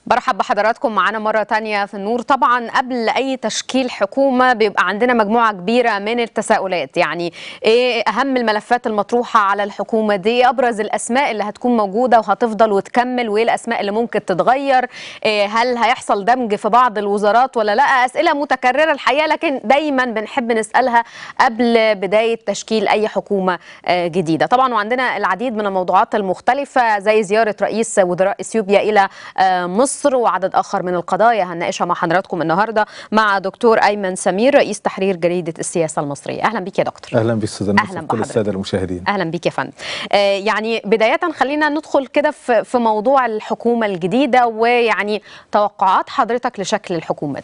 برحب بحضراتكم معانا مرة تانية في النور طبعا قبل أي تشكيل حكومة بيبقى عندنا مجموعة كبيرة من التساؤلات يعني إيه أهم الملفات المطروحة على الحكومة دي أبرز الأسماء اللي هتكون موجودة وهتفضل وتكمل وإيه الأسماء اللي ممكن تتغير إيه هل هيحصل دمج في بعض الوزارات ولا لا أسئلة متكررة الحقيقة لكن دايما بنحب نسألها قبل بداية تشكيل أي حكومة آه، جديدة طبعا وعندنا العديد من الموضوعات المختلفة زي زيارة رئيس وزراء إثيوبيا إلى آه، مصر وعدد آخر من القضايا هنناقشها مع حضراتكم النهاردة مع دكتور أيمن سمير رئيس تحرير جريدة السياسة المصرية أهلا بك يا دكتور اهلا بك استاذ أهلاً نصر كل بحضرتك. الساده المشاهدين اهلا بيك يا فندم آه يعني بدايه خلينا ندخل كده في في موضوع الحكومه الجديده ويعني توقعات حضرتك لشكل الحكومه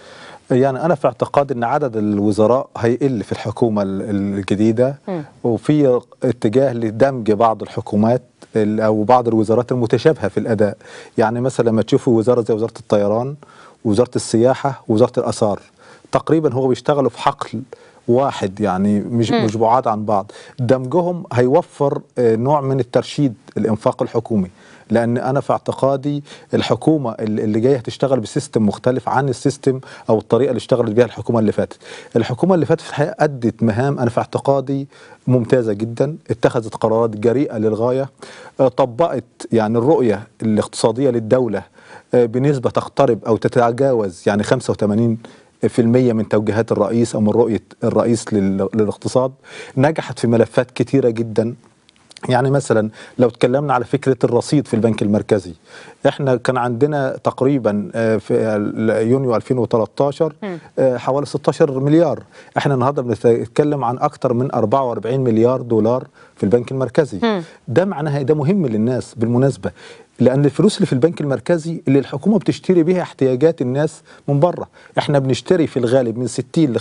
دي يعني انا في اعتقاد ان عدد الوزراء هيقل في الحكومه ال- الجديده مم. وفي اتجاه لدمج بعض الحكومات ال- او بعض الوزارات المتشابهه في الاداء يعني مثلا لما تشوفوا وزاره زي وزاره الطيران وزاره السياحه ووزاره الاثار تقريبا هو بيشتغلوا في حقل واحد يعني مش مم. مش بعاد عن بعض دمجهم هيوفر آه، نوع من الترشيد الانفاق الحكومي لان انا في اعتقادي الحكومه اللي اللي جايه هتشتغل بسيستم مختلف عن السيستم او الطريقه اللي اشتغلت بيها الحكومه اللي فاتت الحكومه اللي فاتت في الحقيقه ادت مهام انا في اعتقادي ممتازه جدا اتخذت قرارات جريئه للغايه آه، طبقت يعني الرؤيه الاقتصاديه للدوله آه، بنسبه تقترب او تتجاوز يعني 85 في المية من توجيهات الرئيس أو من رؤية الرئيس لل- للاقتصاد نجحت في ملفات كتيرة جدا يعني مثلا لو اتكلمنا على فكرة الرصيد في البنك المركزي احنا كان عندنا تقريبا آه، في ال- يونيو 2013 آه، حوالي 16 مليار احنا النهارده بنتكلم عن اكتر من 44 مليار دولار في البنك المركزي مم. ده معناها ده مهم للناس بالمناسبة لأن الفلوس اللي في البنك المركزي اللي الحكومة بتشتري بيها احتياجات الناس من بره احنا بنشتري في الغالب من 60 ل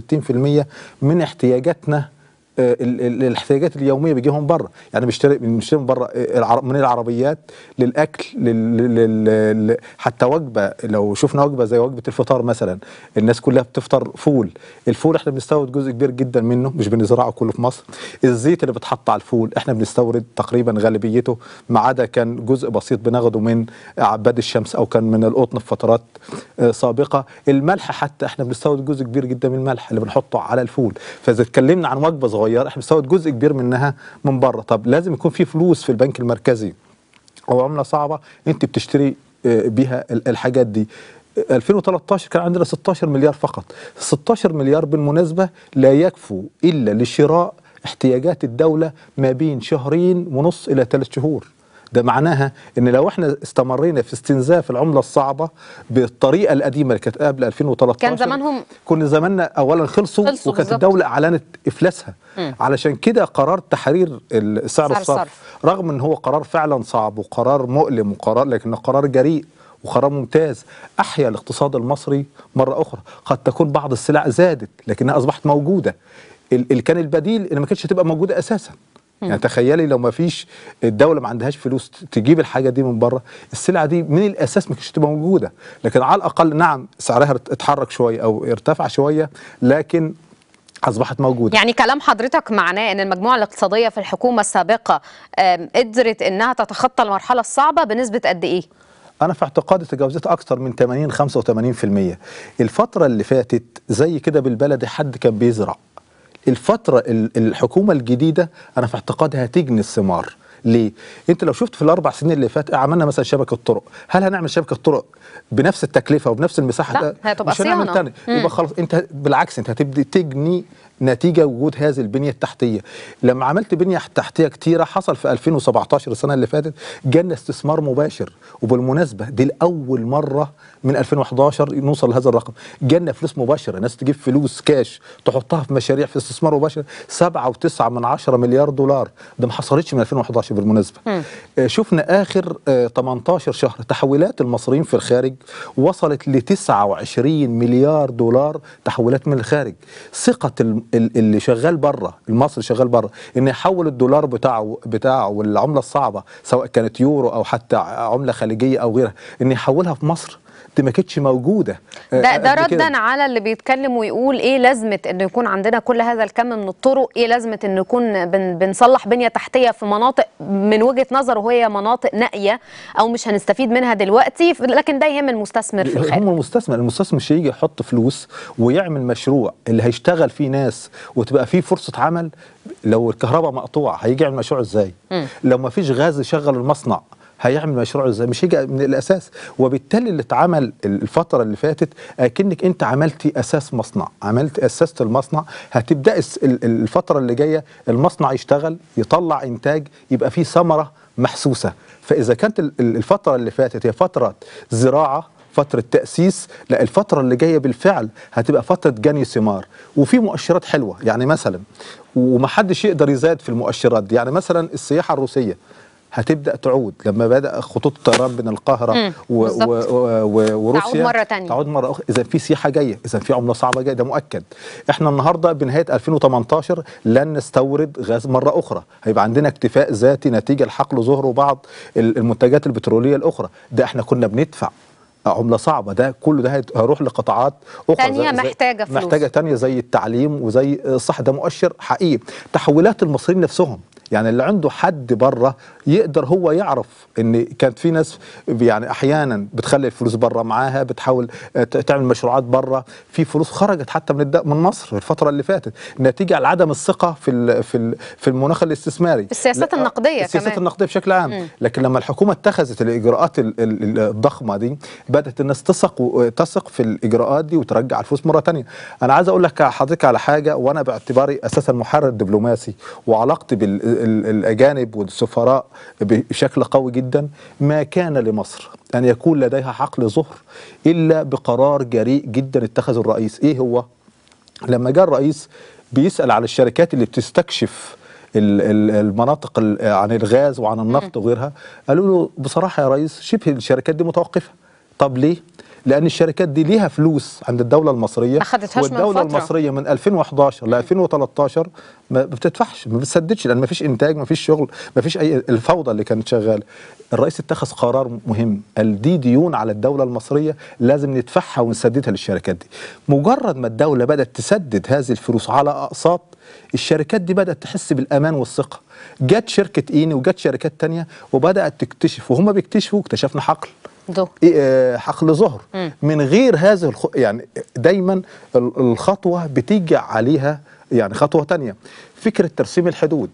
65% من احتياجاتنا آه، ال- ال- الاحتياجات اليوميه بيجيهم بره يعني بنشتري بنشتري من بره آه، العر- من العربيات للاكل لل لل لل حتى وجبه لو شفنا وجبه زي وجبه الفطار مثلا الناس كلها بتفطر فول الفول احنا بنستورد جزء كبير جدا منه مش بنزرعه كله في مصر الزيت اللي بتحط على الفول احنا بنستورد تقريبا غالبيته ما عدا كان جزء بسيط بناخده من عباد الشمس او كان من القطن في فترات آه، سابقه الملح حتى احنا بنستورد جزء كبير جدا من الملح اللي بنحطه على الفول فاذا اتكلمنا عن وجبه صغيره احنا بنستورد جزء كبير منها من بره طب لازم يكون في فلوس في البنك المركزي او عمله صعبه انت بتشتري آه، بيها ال- الحاجات دي 2013 كان عندنا 16 مليار فقط 16 مليار بالمناسبة لا يكفوا إلا لشراء احتياجات الدولة ما بين شهرين ونص إلى ثلاث شهور ده معناها ان لو احنا استمرينا في استنزاف العمله الصعبه بالطريقه القديمه اللي كانت قبل 2013 كان زمانهم كنا زماننا اولا خلصوا, خلصوا وكانت بالظبط. الدوله اعلنت افلاسها مم. علشان كده قرار تحرير ال- سعر سعر الصرف الصرف. رغم ان هو قرار فعلا صعب وقرار مؤلم وقرار لكنه قرار جريء وقرار ممتاز احيا الاقتصاد المصري مره اخرى قد تكون بعض السلع زادت لكنها اصبحت موجوده ال- اللي كان البديل ان ما كانتش تبقى موجوده اساسا يعني تخيلي لو ما فيش الدوله ما عندهاش فلوس تجيب الحاجه دي من بره السلعه دي من الاساس ما كانتش تبقى موجوده لكن على الاقل نعم سعرها اتحرك شويه او ارتفع شويه لكن اصبحت موجوده يعني كلام حضرتك معناه ان المجموعه الاقتصاديه في الحكومه السابقه آم، قدرت انها تتخطى المرحله الصعبه بنسبه قد ايه انا في اعتقادي تجاوزت اكثر من 80 85% الفتره اللي فاتت زي كده بالبلدي حد كان بيزرع الفتره ال- الحكومه الجديده انا في اعتقادي هتجني الثمار ليه؟ انت لو شفت في الاربع سنين اللي فات عملنا مثلا شبكه طرق، هل هنعمل شبكه طرق بنفس التكلفه وبنفس المساحه؟ لا، ده هتبقى مش هنعمل صيانة. تاني مم. يبقى خلاص انت بالعكس انت هتبدي تجني نتيجه وجود هذه البنيه التحتيه لما عملت بنيه تحتيه كتيره حصل في 2017 السنه اللي فاتت جالنا استثمار مباشر وبالمناسبه دي لاول مره من 2011 نوصل لهذا الرقم جالنا فلوس مباشره ناس تجيب فلوس كاش تحطها في مشاريع في استثمار مباشر 7.9 من 10 مليار دولار ده ما حصلتش من 2011 بالمناسبه مم. آه، شفنا اخر آه، 18 شهر تحويلات المصريين في الخارج وصلت ل 29 مليار دولار تحويلات من الخارج ثقه ال- ال- اللي شغال بره المصري شغال بره ان يحول الدولار بتاعه بتاعه والعمله الصعبه سواء كانت يورو او حتى عمله خليجيه او غيرها ان يحولها في مصر دي ما كانتش موجوده آه، ده ده قبل كده. ردا على اللي بيتكلم ويقول ايه لازمه انه يكون عندنا كل هذا الكم من الطرق ايه لازمه انه يكون بن بنصلح بنيه تحتيه في مناطق من وجهه نظره وهي مناطق نائيه او مش هنستفيد منها دلوقتي لكن ده يهم المستثمر في الخارج هم المستثمر المستثمر مش هيجي يحط فلوس ويعمل مشروع اللي هيشتغل فيه ناس وتبقى فيه فرصه عمل لو الكهرباء مقطوعه هيجي يعمل مشروع ازاي لو ما فيش غاز يشغل المصنع هيعمل مشروع ازاي مش هيجي من الاساس وبالتالي اللي اتعمل الفتره اللي فاتت اكنك انت عملتي اساس مصنع عملت اسست المصنع هتبدا الس- ال- ال- الفتره اللي جايه المصنع يشتغل يطلع انتاج يبقى فيه ثمره محسوسه فاذا كانت ال- ال- الفتره اللي فاتت هي فتره زراعه فترة تأسيس لا الفترة اللي جاية بالفعل هتبقى فترة جني ثمار وفي مؤشرات حلوة يعني مثلا ومحدش يقدر يزاد في المؤشرات دي يعني مثلا السياحة الروسية هتبدا تعود لما بدا خطوط الطيران بين القاهره مم، و و بالظبط. و و وروسيا تعود مرة تانية. تعود مره اخرى اذا في سياحه جايه اذا في عمله صعبه جايه ده مؤكد احنا النهارده بنهايه 2018 لن نستورد غاز مره اخرى هيبقى عندنا اكتفاء ذاتي نتيجه لحقل ظهر بعض ال- المنتجات البتروليه الاخرى ده احنا كنا بندفع عمله صعبه ده كله ده هيت- هيروح لقطاعات اخرى تانية زي- زي- محتاجة فلوس. محتاجه تانية زي التعليم وزي الصح ده مؤشر حقيقي تحولات المصريين نفسهم يعني اللي عنده حد بره يقدر هو يعرف ان كانت في ناس يعني احيانا بتخلي الفلوس بره معاها بتحاول آه، ت- تعمل مشروعات بره في فلوس خرجت حتى من الد- من مصر في الفتره اللي فاتت نتيجه على عدم الثقه في ال- في ال- في المناخ الاستثماري في السياسات لا، النقدية السياسات كمان. النقديه بشكل عام لكن لما الحكومه اتخذت الاجراءات ال- ال- ال- الضخمه دي بدات الناس تثق و- تثق في الاجراءات دي وترجع الفلوس مره تانية انا عايز اقول لك حضرتك على حاجه وانا باعتباري اساسا محرر دبلوماسي وعلاقتي بالاجانب والسفراء بشكل قوي جدا ما كان لمصر ان يكون لديها حقل ظهر الا بقرار جريء جدا اتخذه الرئيس ايه هو لما جاء الرئيس بيسأل على الشركات اللي بتستكشف ال- ال- المناطق ال- عن الغاز وعن النفط وغيرها قالوا له بصراحة يا رئيس شبه الشركات دي متوقفة طب ليه؟ لأن الشركات دي ليها فلوس عند الدولة المصرية ما خدتهاش من والدولة فترة. المصرية من 2011 ل 2013 ما بتدفعش ما بتسددش لأن ما فيش إنتاج ما فيش شغل ما فيش أي الفوضى اللي كانت شغالة الرئيس اتخذ قرار مهم قال دي ديون على الدولة المصرية لازم ندفعها ونسددها للشركات دي مجرد ما الدولة بدأت تسدد هذه الفلوس على أقساط الشركات دي بدأت تحس بالأمان والثقة جت شركة إيني وجت شركات تانية وبدأت تكتشف وهم بيكتشفوا اكتشفنا حقل ده إيه، آه، حقل ظهر من غير هذه الخ... يعني دايما ال- الخطوه بتيجي عليها يعني خطوه تانية فكره ترسيم الحدود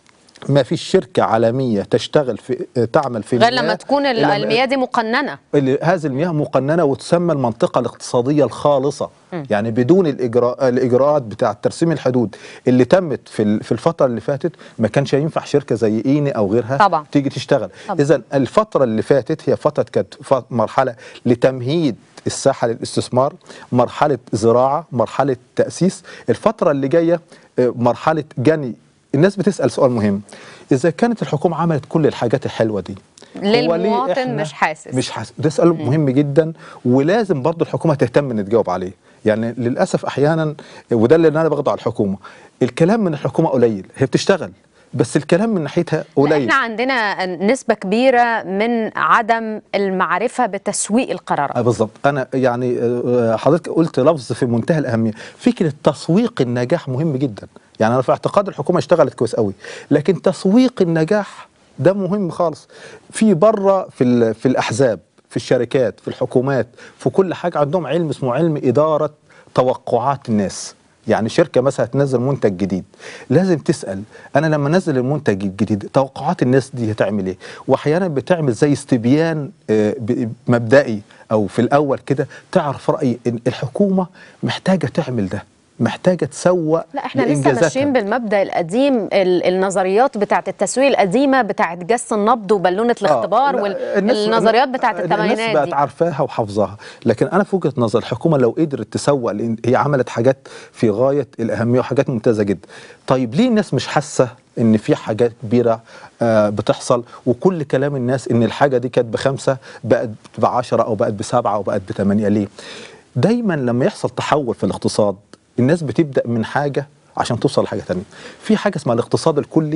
ما فيش شركه عالميه تشتغل في آه، تعمل في غير مياه لما تكون ال- إلا- المياه دي مقننه اللي هذه المياه مقننه وتسمى المنطقه الاقتصاديه الخالصه يعني بدون الاجراء الاجراءات بتاعه ترسيم الحدود اللي تمت في ال- في الفتره اللي فاتت ما كانش ينفع شركه زي ايني او غيرها طبعا. تيجي تشتغل طبعا. اذا الفتره اللي فاتت هي فتره كانت ف- مرحله لتمهيد الساحه للاستثمار مرحله زراعه مرحله تاسيس الفتره اللي جايه آه، مرحله جني الناس بتسال سؤال مهم اذا كانت الحكومه عملت كل الحاجات الحلوه دي هو ليه للمواطن إحنا مش حاسس. مش حاسس ده سؤال مهم جدا ولازم برضو الحكومه تهتم ان تجاوب عليه يعني للاسف احيانا وده اللي انا باخده على الحكومه الكلام من الحكومه قليل هي بتشتغل بس الكلام من ناحيتها لا، قليل احنا عندنا نسبه كبيره من عدم المعرفه بتسويق القرارات آه بالظبط انا يعني آه، حضرتك قلت لفظ في منتهى الاهميه فكره تسويق النجاح مهم جدا يعني انا في اعتقاد الحكومه اشتغلت كويس قوي لكن تسويق النجاح ده مهم خالص في بره في ال- في الاحزاب في الشركات في الحكومات في كل حاجه عندهم علم اسمه علم اداره توقعات الناس يعني شركة مثلا هتنزل منتج جديد لازم تسأل أنا لما أنزل المنتج الجديد توقعات الناس دي هتعمل إيه وأحيانا بتعمل زي استبيان آه، ب- مبدئي أو في الأول كده تعرف رأي إن الحكومة محتاجة تعمل ده محتاجة تسوق لا احنا لسه لإنجازاتها. ماشيين بالمبدا القديم ال- النظريات بتاعه التسويق القديمه بتاعه جس النبض وبالونه الاختبار لا، والنظريات بتاعه الناس الثمانينات بقت دي عارفاها وحافظاها لكن انا في وجهه نظر الحكومه لو قدرت تسوق لان هي عملت حاجات في غايه الاهميه وحاجات ممتازه جدا طيب ليه الناس مش حاسه ان في حاجات كبيره آه بتحصل وكل كلام الناس ان الحاجه دي كانت بخمسه بقت بعشرة او بقت بسبعه او بقت بثمانيه ليه دايما لما يحصل تحول في الاقتصاد الناس بتبدا من حاجه عشان توصل لحاجه تانية في حاجه اسمها الاقتصاد الكلي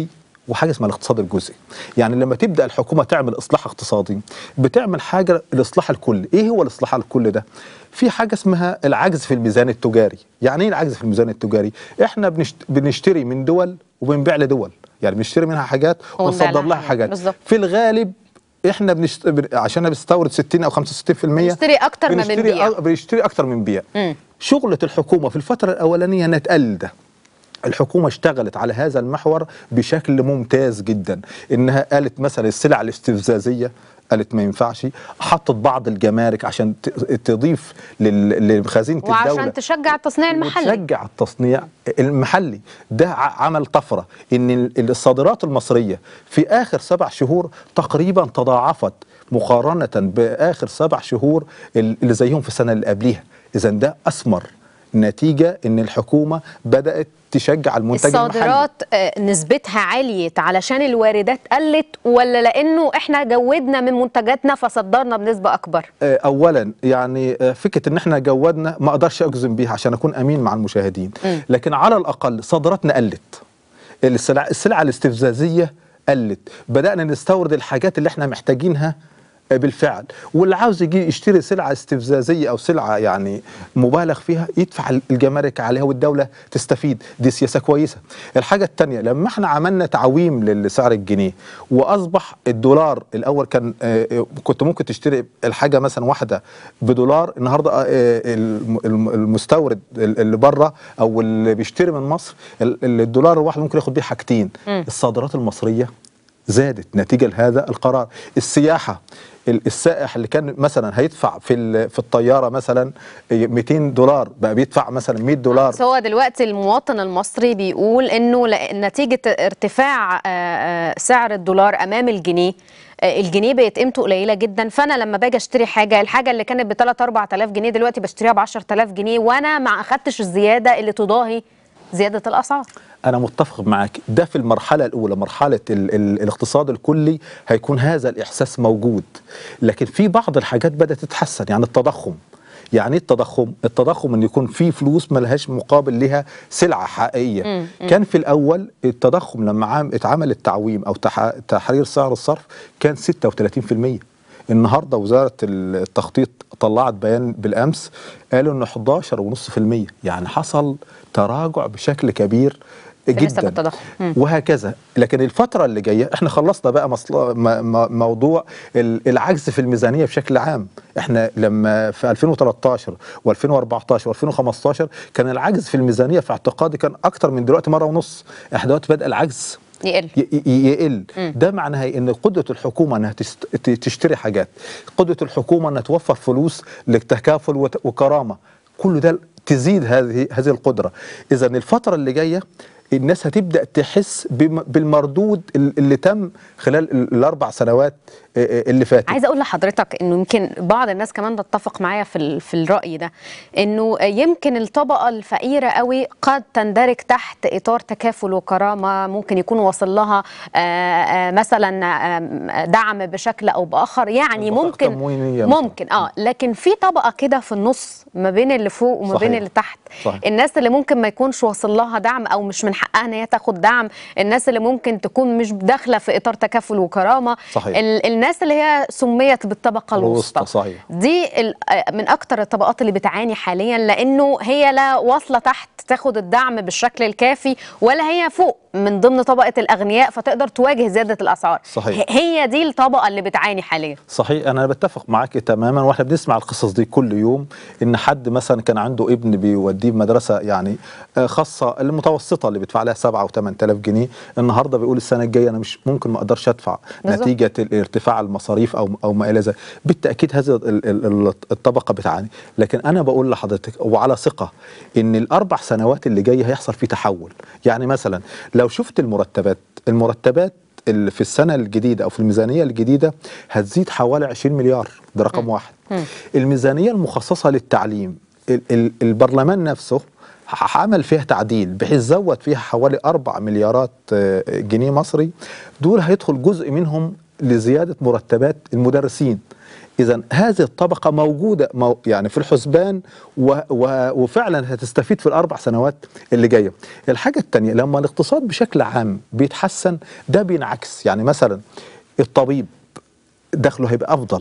وحاجه اسمها الاقتصاد الجزئي يعني لما تبدا الحكومه تعمل اصلاح اقتصادي بتعمل حاجه الاصلاح الكلي ايه هو الاصلاح الكلي ده في حاجه اسمها العجز في الميزان التجاري يعني ايه العجز في الميزان التجاري احنا بنشت... بنشتري من دول وبنبيع لدول يعني بنشتري منها حاجات ونبيع ونصدر لها لها حاجات. حاجات بالظبط. في الغالب احنا بنشت... بن- عشان بنستورد 60 او 65% بنشتري أكتر ما بنشتري بنبيع. أ- بنشتري اكتر من بيع مم. شغله الحكومه في الفتره الاولانيه انها تقلل ده الحكومه اشتغلت على هذا المحور بشكل ممتاز جدا انها قالت مثلا السلع الاستفزازيه قالت ما ينفعش حطت بعض الجمارك عشان ت- تضيف لل- لخزينه الدوله وعشان تشجع التصنيع المحلي وتشجع التصنيع المحلي ده ع- عمل طفرة ان ال- الصادرات المصرية في اخر سبع شهور تقريبا تضاعفت مقارنة باخر سبع شهور ال- اللي زيهم في السنة اللي قبليها اذا ده اثمر نتيجة ان الحكومة بدأت تشجع المنتج المحلي الصادرات آه، نسبتها عليت علشان الواردات قلت ولا لانه احنا جودنا من منتجاتنا فصدرنا بنسبه اكبر آه، اولا يعني آه، فكره ان احنا جودنا ما اقدرش اجزم بيها عشان اكون امين مع المشاهدين مم. لكن على الاقل صادراتنا قلت السلع السلعه الاستفزازيه قلت بدانا نستورد الحاجات اللي احنا محتاجينها آه، بالفعل واللي عاوز يجي يشتري سلعه استفزازيه او سلعه يعني مبالغ فيها يدفع الجمارك عليها والدوله تستفيد دي سياسه كويسه الحاجه الثانيه لما احنا عملنا تعويم لسعر الجنيه واصبح الدولار الاول كان آه، آه، كنت ممكن تشتري الحاجه مثلا واحده بدولار النهارده آه، آه، الم- الم- المستورد اللي بره او اللي بيشتري من مصر ال- ال- الدولار الواحد ممكن ياخد بيه حاجتين مم. الصادرات المصريه زادت نتيجه لهذا القرار السياحه ال- السائح اللي كان مثلا هيدفع في ال- في الطياره مثلا 200 دولار بقى بيدفع مثلا 100 دولار بس هو دلوقتي المواطن المصري بيقول انه ل- نتيجه ارتفاع آه، آه، سعر الدولار امام الجنيه آه، الجنيه بقت قيمته قليله جدا فانا لما باجي اشتري حاجه الحاجه اللي كانت ب 3 4000 جنيه دلوقتي بشتريها ب 10000 جنيه وانا ما اخدتش الزياده اللي تضاهي زياده الاسعار أنا متفق معك ده في المرحلة الأولى مرحلة ال ال الاقتصاد الكلي هيكون هذا الإحساس موجود لكن في بعض الحاجات بدأت تتحسن يعني التضخم يعني إيه التضخم التضخم ان يكون في فلوس ملهاش مقابل لها سلعه حقيقيه مم، مم. كان في الاول التضخم لما عام اتعمل التعويم او تح تحرير سعر الصرف كان 36% النهارده وزاره التخطيط طلعت بيان بالامس قالوا انه 11.5% يعني حصل تراجع بشكل كبير في نسب جدا التضخم. مم. وهكذا لكن الفترة اللي جاية احنا خلصنا بقى مصل... م... م... موضوع ال- العجز في الميزانية بشكل عام احنا لما في 2013 و2014 و2015 كان العجز في الميزانية في اعتقادي كان اكتر من دلوقتي مرة ونص احنا دلوقتي بدأ العجز يقل ي- ي- يقل مم. ده معناها إيه؟ ان قدره الحكومه انها تست... ت- تشتري حاجات قدره الحكومه انها توفر فلوس للتكافل وت... وكرامه كل ده تزيد هذه هذه القدره اذا الفتره اللي جايه الناس هتبدا تحس بم... بالمردود ال- اللي تم خلال ال- الاربع سنوات آه، آه، اللي فاتت عايزه اقول لحضرتك انه يمكن بعض الناس كمان تتفق معايا في ال- في الراي ده انه يمكن الطبقه الفقيره قوي قد تندرج تحت اطار تكافل وكرامه ممكن يكون واصل لها آه، آه، مثلا آه، دعم بشكل او باخر يعني بطاقة ممكن تموينية مثلاً. ممكن اه لكن في طبقه كده في النص ما بين اللي فوق وما بين صحيح. اللي تحت صحيح. الناس اللي ممكن ما يكونش واصل لها دعم او مش من حقها ان هي تاخد دعم الناس اللي ممكن تكون مش داخله في اطار تكافل وكرامه صحيح. ال- الناس اللي هي سميت بالطبقه الوسطى، الوسطى صحيح. دي ال- من اكتر الطبقات اللي بتعاني حاليا لانه هي لا واصله تحت تاخد الدعم بالشكل الكافي ولا هي فوق من ضمن طبقه الاغنياء فتقدر تواجه زياده الاسعار صحيح. ه- هي دي الطبقه اللي بتعاني حاليا صحيح انا بتفق معاك تماما واحنا بنسمع القصص دي كل يوم ان حد مثلا كان عنده ابن بيوديه مدرسه يعني آه، خاصه المتوسطه اللي بيدفع لها 7 او 8000 جنيه النهارده بيقول السنه الجايه انا مش ممكن ما اقدرش ادفع بالظبط. نتيجه ارتفاع المصاريف او او ما الى ذلك بالتاكيد هذه ال- ال- ال- الطبقه بتعاني لكن انا بقول لحضرتك وعلى ثقه ان الاربع سنوات اللي جايه هيحصل فيه تحول يعني مثلا لو شفت المرتبات المرتبات اللي في السنه الجديده او في الميزانيه الجديده هتزيد حوالي 20 مليار ده رقم واحد مم. الميزانيه المخصصه للتعليم ال- ال- البرلمان نفسه ح- عمل فيها تعديل بحيث زود فيها حوالي 4 مليارات آه، جنيه مصري دول هيدخل جزء منهم لزياده مرتبات المدرسين اذا هذه الطبقه موجوده مو يعني في الحسبان و و وفعلا هتستفيد في الاربع سنوات اللي جايه الحاجه الثانيه لما الاقتصاد بشكل عام بيتحسن ده بينعكس يعني مثلا الطبيب دخله هيبقى افضل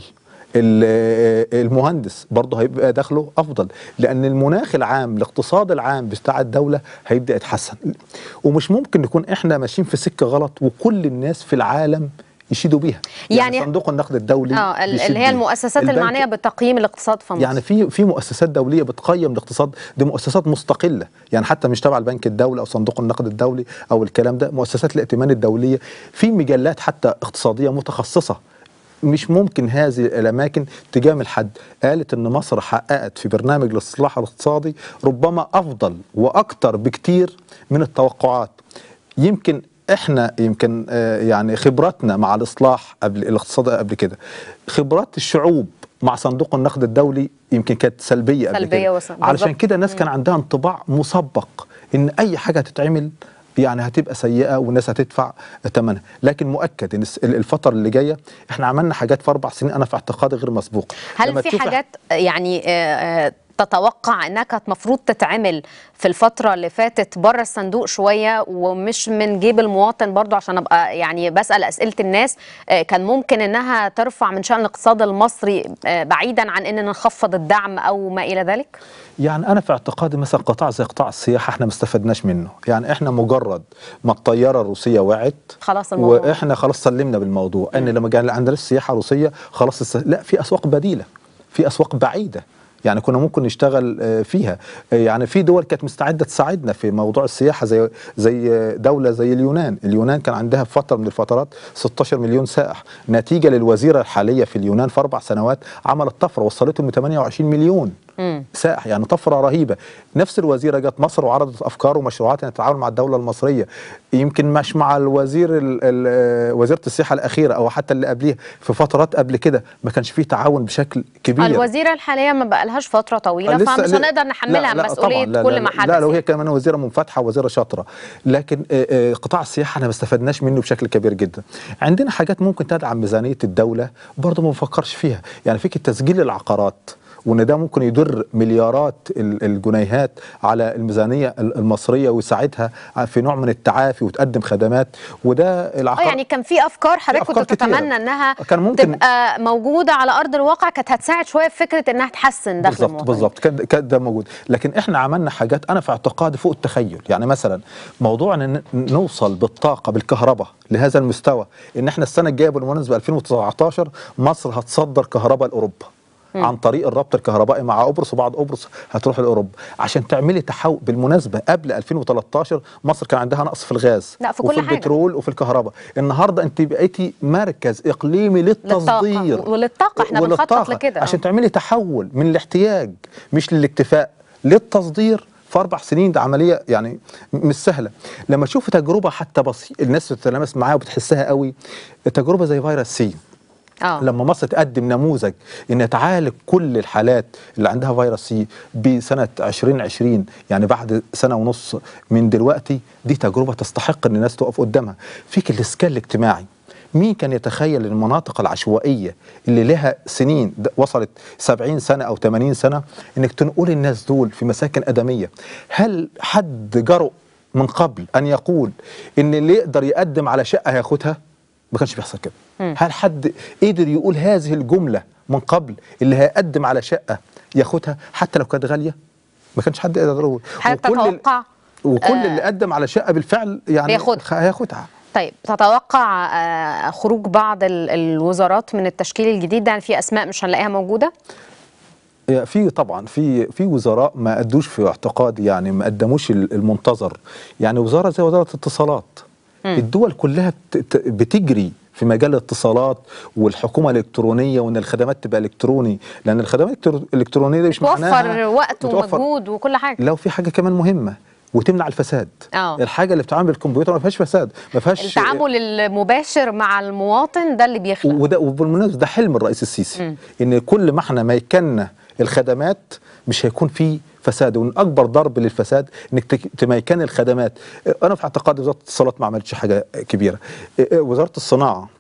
ال- المهندس برضه هيبقى دخله افضل لان المناخ العام الاقتصاد العام بتاع الدوله هيبدا يتحسن ومش ممكن نكون احنا ماشيين في سكه غلط وكل الناس في العالم يشيدوا بيها يعني- يعني صندوق النقد الدولي اه ال- بيشيد اللي هي بيها. المؤسسات البنك- المعنيه بتقييم الاقتصاد في مصر يعني في في مؤسسات دوليه بتقيم الاقتصاد دي مؤسسات مستقله يعني حتى مش تبع البنك الدولي او صندوق النقد الدولي او الكلام ده مؤسسات الائتمان الدوليه في مجلات حتى اقتصاديه متخصصه مش ممكن هذه الاماكن تجامل حد قالت ان مصر حققت في برنامج الاصلاح الاقتصادي ربما افضل واكتر بكتير من التوقعات يمكن احنا يمكن آه، يعني خبراتنا مع الاصلاح قبل الاقتصاد قبل كده خبرات الشعوب مع صندوق النقد الدولي يمكن كانت سلبيه قبل سلبية كده وس- علشان بالظبط. كده الناس كان عندها انطباع مسبق ان اي حاجه هتتعمل يعني هتبقى سيئه والناس هتدفع ثمنها لكن مؤكد ان الس- الفتره اللي جايه احنا عملنا حاجات في اربع سنين انا في اعتقادي غير مسبوقه هل لما في تشوف حاجات يعني آه، آه، تتوقع انها كانت مفروض تتعمل في الفتره اللي فاتت بره الصندوق شويه ومش من جيب المواطن برضو عشان ابقى يعني بسال اسئله الناس آه، كان ممكن انها ترفع من شان الاقتصاد المصري آه، بعيدا عن اننا نخفض الدعم او ما الى ذلك يعني انا في اعتقادي مثلا قطاع زي قطاع السياحه احنا ما استفدناش منه يعني احنا مجرد ما الطياره الروسيه وقعت خلاص الموضوع واحنا خلاص سلمنا بالموضوع ان لما جاء عندنا السياحه روسيه خلاص الس... لا في اسواق بديله في اسواق بعيده يعني كنا ممكن نشتغل آه، فيها آه، يعني في دول كانت مستعده تساعدنا في موضوع السياحه زي زي آه، دوله زي اليونان اليونان كان عندها في فتره من الفترات 16 مليون سائح نتيجه للوزيره الحاليه في اليونان في اربع سنوات عملت طفره وصلتهم ل 28 مليون مم. سائح يعني طفره رهيبه نفس الوزيره جت مصر وعرضت افكار ومشروعات نتعاون مع الدوله المصريه يمكن مش مع الوزير ال ال وزيره السياحه الاخيره او حتى اللي قبليها في فترات قبل كده ما كانش فيه تعاون بشكل كبير الوزيره الحاليه ما بقالهاش فتره طويله لسه- فمش لا- هنقدر نحملها لا- لا مسؤوليه طبعاً، لا- كل لا- ما حدث لا لو هي يعني. كمان وزيره منفتحه وزيره شاطره لكن آه، آه، قطاع السياحه احنا ما استفدناش منه بشكل كبير جدا عندنا حاجات ممكن تدعم ميزانيه الدوله برضه ما بنفكرش فيها يعني فكره تسجيل العقارات وان ده ممكن يدر مليارات ال- الجنيهات على الميزانيه ال- المصريه ويساعدها في نوع من التعافي وتقدم خدمات وده اه العقار يعني كان في افكار حضرتك أفكار كنت كتيرة. تتمنى انها كان ممكن- تبقى موجوده على ارض الواقع كانت هتساعد شويه في فكره انها تحسن دخل بالظبط المواطنين بالظبط كان كان ده موجود لكن احنا عملنا حاجات انا في اعتقادي فوق التخيل يعني مثلا موضوع ان ن- نوصل بالطاقه بالكهرباء لهذا المستوى ان احنا السنه الجايه بالمناسبه 2019 مصر هتصدر كهرباء لاوروبا عن طريق الربط الكهربائي مع قبرص وبعد قبرص هتروح لاوروبا عشان تعملي تحول بالمناسبه قبل 2013 مصر كان عندها نقص في الغاز لا، في كل وفي حاجة. البترول وفي الكهرباء النهارده انت بقيتي مركز اقليمي للتصدير للطاقة. وللطاقة، احنا بنخطط وللطاقة. لكده. عشان تعملي تحول من الاحتياج مش للاكتفاء للتصدير في اربع سنين ده عمليه يعني م- مش سهله لما تشوف تجربه حتى بسيطه الناس بتتلامس معاها وبتحسها قوي تجربه زي فيروس سي اه لما مصر تقدم نموذج ان تعالج كل الحالات اللي عندها فيروس سي بسنه 2020 يعني بعد سنه ونص من دلوقتي دي تجربه تستحق ان الناس تقف قدامها فيك الاسكان الاجتماعي مين كان يتخيل المناطق العشوائيه اللي لها سنين د- وصلت 70 سنه او 80 سنه انك تنقل الناس دول في مساكن ادميه هل حد جرؤ من قبل ان يقول ان اللي يقدر يقدم على شقه هياخدها ما كانش بيحصل كده هل حد قدر يقول هذه الجمله من قبل اللي هيقدم على شقه ياخدها حتى لو كانت غاليه ما كانش حد يقدر يقول حضرتك وكل ال- تتوقع وكل آه، اللي قدم على شقه بالفعل يعني بياخدها. خ- هياخدها طيب تتوقع آه، خروج بعض ال- الوزارات من التشكيل الجديد ده يعني في اسماء مش هنلاقيها موجوده في طبعا في في وزراء ما ادوش في اعتقادي يعني ما قدموش ال- المنتظر يعني وزاره زي وزاره الاتصالات الدول كلها بت- ت- بتجري في مجال الاتصالات والحكومه الالكترونيه وان الخدمات تبقى الكتروني لان الخدمات الإلكترو- الالكترونيه دي مش توفر معناها وقت بتوفر- ومجهود وكل حاجه لو في حاجه كمان مهمه وتمنع الفساد آه. الحاجه اللي بتتعامل بالكمبيوتر ما فيهاش فساد ما فيهاش التعامل المباشر مع المواطن ده اللي بيخلق وده وبالمناسبه ده حلم الرئيس السيسي ان كل ما احنا ميكنا الخدمات مش هيكون في فساد وان اكبر ضرب للفساد انك تك- تميكن الخدمات انا في اعتقادي وزاره الاتصالات ما عملتش حاجه كبيره وزاره الصناعه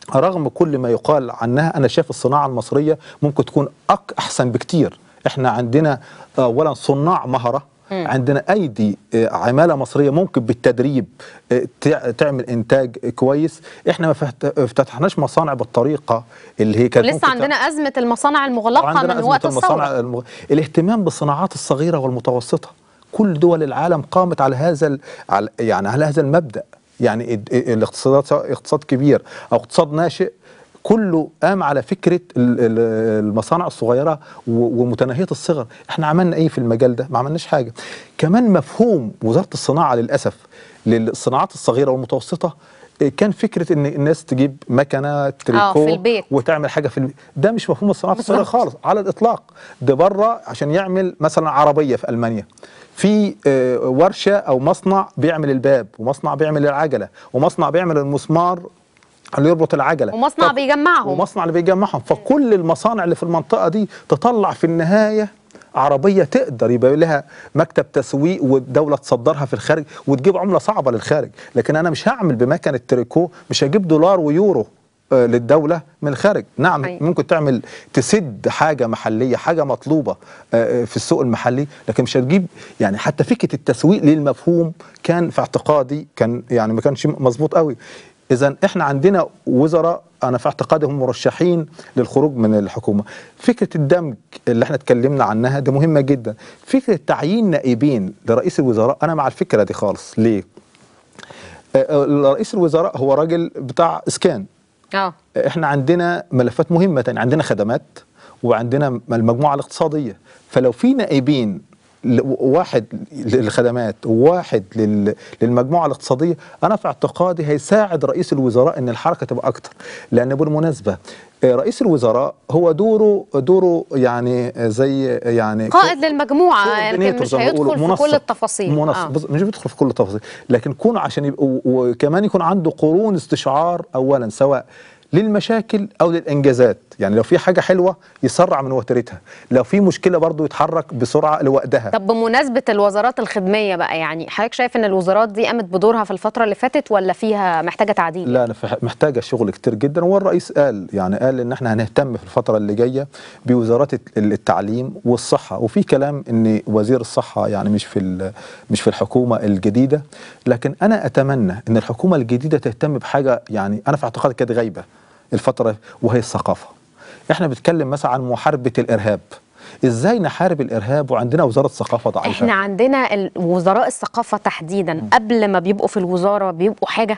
رغم كل ما يقال عنها انا شايف الصناعه المصريه ممكن تكون أك احسن بكتير احنا عندنا اولا صناع مهره عندنا ايدي آه، عماله مصريه ممكن بالتدريب آه، تع- تعمل انتاج كويس احنا ما فت- افتتحناش مصانع بالطريقه اللي هي كانت لسه ممكن عندنا ازمه المصانع المغلقه وعندنا من أزمة وقت المصانع الثوره المغ... الاهتمام بالصناعات الصغيرة والمتوسطة كل دول العالم قامت على هذا ال... على يعني على هذا المبدأ يعني ال- ال- الاقتصاد سواء اقتصاد كبير أو اقتصاد ناشئ كله قام على فكرة ال- ال- المصانع الصغيرة و- ومتناهية الصغر احنا عملنا ايه في المجال ده ما عملناش حاجة كمان مفهوم وزارة الصناعة للأسف للصناعات الصغيرة والمتوسطة إيه، كان فكرة ان الناس تجيب مكنة تريكو في البيت. وتعمل حاجة في البيت ده مش مفهوم الصناعات الصغيرة بالظبط. خالص على الاطلاق ده بره عشان يعمل مثلا عربيه في المانيا في آه، ورشه او مصنع بيعمل الباب ومصنع بيعمل العجله ومصنع بيعمل المسمار اللي يربط العجله ومصنع طب- بيجمعهم. ومصنع اللي بيجمعهم فكل المصانع اللي في المنطقه دي تطلع في النهايه عربيه تقدر يبقى لها مكتب تسويق والدوله تصدرها في الخارج وتجيب عمله صعبه للخارج لكن انا مش هعمل بمكنه تريكو مش هجيب دولار ويورو آه، للدوله من الخارج نعم أيوة. ممكن تعمل تسد حاجه محليه حاجه مطلوبه آه، في السوق المحلي لكن مش هتجيب يعني حتى فكره التسويق للمفهوم كان في اعتقادي كان يعني ما كانش مظبوط قوي اذا احنا عندنا وزراء انا في اعتقادي هم مرشحين للخروج من الحكومه فكره الدمج اللي احنا اتكلمنا عنها دي مهمه جدا فكره تعيين نائبين لرئيس الوزراء انا مع الفكره دي خالص ليه آه، آه، رئيس الوزراء هو راجل بتاع اسكان اه احنا عندنا ملفات مهمه تانية عندنا خدمات وعندنا المجموعه الاقتصاديه فلو في نائبين ل- واحد للخدمات وواحد لل- للمجموعه الاقتصاديه انا في اعتقادي هيساعد رئيس الوزراء ان الحركه تبقى اكتر لان بالمناسبه آه، رئيس الوزراء هو دوره دوره يعني زي يعني قائد للمجموعه يمكن coordinator مش زي ما بيقولوا، هيدخل في كل منسق. التفاصيل منسق آه. بص- مش بيدخل في كل التفاصيل لكن كون عشان يبقى و- وكمان يكون عنده قرون استشعار اولا سواء للمشاكل او للانجازات يعني لو في حاجه حلوه يسرع من وتيرتها لو في مشكله برضه يتحرك بسرعه لوقتها طب بمناسبة الوزارات الخدمية بقى يعني حضرتك شايف ان الوزارات دي قامت بدورها في الفترة اللي فاتت ولا فيها محتاجة تعديل؟ لا انا فح- محتاجه شغل كتير جدا والرئيس قال يعني قال ان احنا هنهتم في الفتره اللي جايه بوزارات الت- التعليم والصحه وفي كلام ان وزير الصحه يعني مش في ال- مش في الحكومه الجديده لكن انا اتمنى ان الحكومه الجديده تهتم بحاجه يعني انا في اعتقادي كانت غايبه الفتره وهي الثقافه احنا بنتكلم مثلا عن محاربه الارهاب ازاي نحارب الارهاب وعندنا وزاره ثقافه ضعيفه احنا عندنا ال- وزراء الثقافة تحديدا قبل ما بيبقوا في الوزارة بيبقوا حاجة